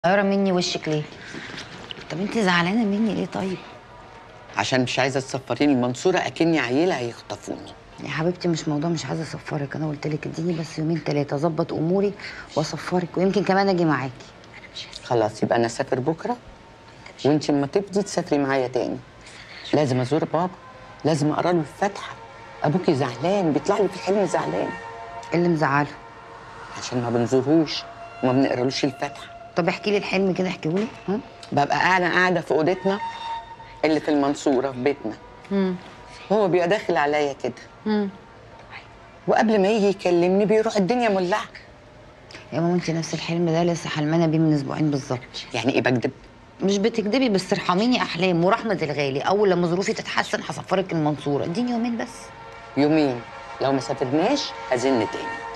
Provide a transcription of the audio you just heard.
طايره مني وشك ليه طب انت زعلانه مني ليه طيب عشان مش عايزه تسفريني المنصوره اكني عيله هيخطفوني يا حبيبتي مش موضوع مش عايزه اسفرك انا قلت لك اديني بس يومين ثلاثه اظبط اموري واسفرك ويمكن كمان اجي معاكي خلاص يبقى انا اسافر بكره وانت اما تفضي تسافري معايا تاني لازم ازور بابا لازم اقرا له الفاتحه ابوكي زعلان بيطلع لي في الحلم زعلان إيه اللي مزعله عشان ما بنزورهوش وما بنقرالوش الفاتحه طب احكي لي الحلم كده احكيه لي ها ببقى قاعده قاعده في اوضتنا اللي في المنصوره في بيتنا امم هو بيبقى داخل عليا كده امم وقبل ما يجي يكلمني بيروح الدنيا مولعه يا ماما انت نفس الحلم ده لسه حلمانه بيه من اسبوعين بالظبط يعني ايه بكدب مش بتكدبي بس ارحميني احلام ورحمه الغالي اول لما ظروفي تتحسن هسفرك المنصوره اديني يومين بس يومين لو ما سافرناش هزن تاني